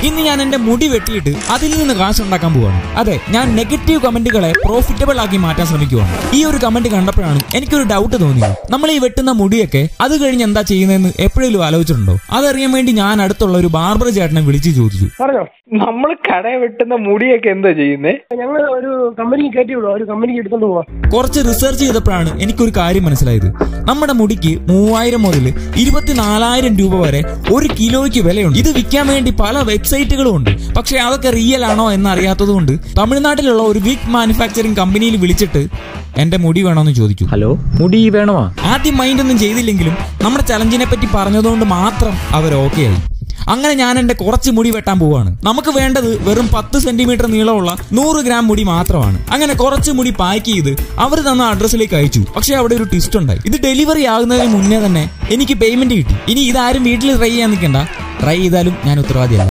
ഇന്ന് ഞാൻ എന്റെ മുടി വെട്ടിയിട്ട് അതിൽ നിന്ന് കാശ് ഉണ്ടാക്കാൻ പോവാണ് അതെ ഞാൻ നെഗറ്റീവ് കമന്റുകളെ പ്രോഫിറ്റബിൾ ആക്കി മാറ്റാൻ ശ്രമിക്കുവാണ് ഈ ഒരു കമന്റ് കണ്ടപ്പോഴാണ് എനിക്കൊരു ഡൗട്ട് തോന്നിയത് നമ്മൾ ഈ വെട്ടുന്ന മുടിയൊക്കെ അത് കഴിഞ്ഞ് എന്താ ചെയ്യുന്നതെന്ന് എപ്പോഴെങ്കിലും ആലോചിച്ചിട്ടുണ്ടോ അതറിയാൻ വേണ്ടി ഞാൻ അടുത്തുള്ള ഒരു ബാർബർ ചേട്ടനെ വിളിച്ചു ചോദിച്ചു പറഞ്ഞോ നമ്മൾ കട വെട്ടുന്ന മുടിയൊക്കെ എന്താ ചെയ്യുന്നേ ഞങ്ങൾ ഒരു കമ്പനിക്ക് കയറ്റി വിടുക ഒരു കമ്പനിക്ക് എടുത്തോണ്ട് പോവാം കുറച്ച് റിസർച്ച് ചെയ്തപ്പോഴാണ് എനിക്കൊരു കാര്യം മനസ്സിലായത് നമ്മുടെ മുടിക്ക് മൂവായിരം മുതൽ ഇരുപത്തിനാലായിരം രൂപ വരെ ഒരു കിലോയ്ക്ക് വിലയുണ്ട് ഇത് വിൽക്കാൻ വേണ്ടി പല വെബ്സൈറ്റുകളും ഉണ്ട് പക്ഷെ അതൊക്കെ റിയൽ ആണോ എന്ന് അറിയാത്തത് കൊണ്ട് തമിഴ്നാട്ടിലുള്ള ഒരു വിഗ് മാനുഫാക്ചറിംഗ് കമ്പനിയിൽ വിളിച്ചിട്ട് എന്റെ മുടി വേണമെന്ന് ചോദിച്ചു ഹലോ മുടി വേണോ ആദ്യം മൈൻഡ് ഒന്നും ചെയ്തില്ലെങ്കിലും നമ്മുടെ ചലഞ്ചിനെ പറ്റി പറഞ്ഞതുകൊണ്ട് മാത്രം അവർ ഓക്കെ ആയി അങ്ങനെ ഞാൻ എന്റെ കുറച്ച് മുടി വെട്ടാൻ പോവാണ് നമുക്ക് വേണ്ടത് വെറും പത്ത് സെന്റിമീറ്റർ നീളമുള്ള നൂറ് ഗ്രാം മുടി മാത്രമാണ് അങ്ങനെ കുറച്ച് മുടി പാക്ക് ചെയ്ത് അവർ തന്ന അഡ്രസ്സിലേക്ക് അയച്ചു പക്ഷെ അവിടെ ഒരു ട്വിസ്റ്റ് ഉണ്ടായി ഇത് ഡെലിവറി ആകുന്നതിന് മുന്നേ തന്നെ എനിക്ക് പേയ്മെന്റ് കിട്ടി ഇനി ഇതാരും വീട്ടിൽ ട്രൈ ചെയ്യാൻ നിൽക്കണ്ട ട്രൈ ചെയ്താലും ഞാൻ ഉത്തരവാദിയല്ല